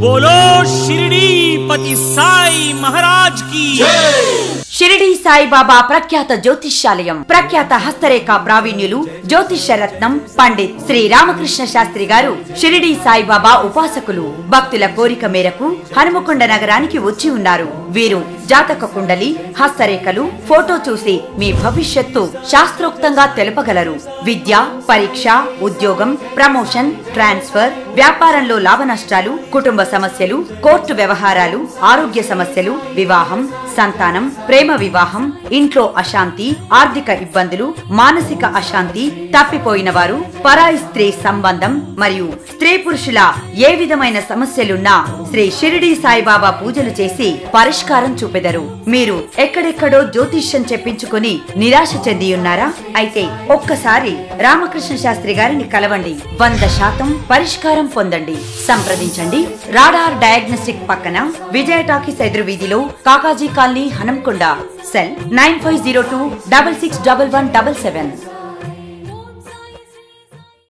बोलो शिरडी पति साई महाराज की షిరిడి సాయిబాబా ప్రఖ్యాత జ్యోతిష్యాలయం ప్రఖ్యాత హస్తరేఖ ప్రావీణ్యులు జ్యోతిష్య రత్నం పండిత్ శ్రీ రామకృష్ణ శాస్త్రి గారు షిరిడి సాయిబాబా ఉపాసకులు భక్తుల కోరిక మేరకు హనుమకొండ నగరానికి వచ్చి ఉన్నారు వీరు జాతక కుండలి హస్తరేఖలు ఫోటో చూసి మీ భవిష్యత్తు శాస్త్రోక్తంగా తెలుపగలరు విద్య పరీక్ష ఉద్యోగం ప్రమోషన్ ట్రాన్స్ఫర్ వ్యాపారంలో లాభ నష్టాలు కుటుంబ సమస్యలు కోర్టు వ్యవహారాలు ఆరోగ్య సమస్యలు వివాహం సంతానం ప్రేమ వివాహం ఇంట్లో అశాంతి ఆర్థిక ఇబ్బందులు మానసిక అశాంతి తప్పిపోయిన వారు పరాయి స్త్రీ సంబంధం మరియు స్త్రీ పురుషుల ఏ విధమైన సమస్యలున్నా శ్రీ షిరిడి సాయిబాబా పూజలు చేసి పరిష్కారం చూపెదరు మీరు ఎక్కడెక్కడో జ్యోతిష్యం చెప్పించుకుని నిరాశ చెంది ఉన్నారా అయితే ఒక్కసారి రామకృష్ణ శాస్త్రి గారిని కలవండి వంద శాతం పరిష్కారం పొందండి సంప్రదించండి రాడార్ డయాగ్నోస్టిక్ పక్కన విజయ టాకీస్ ఎదురు వీధిలో Kakaji colony Hanamkonda cell nine five zero two double six double one double seven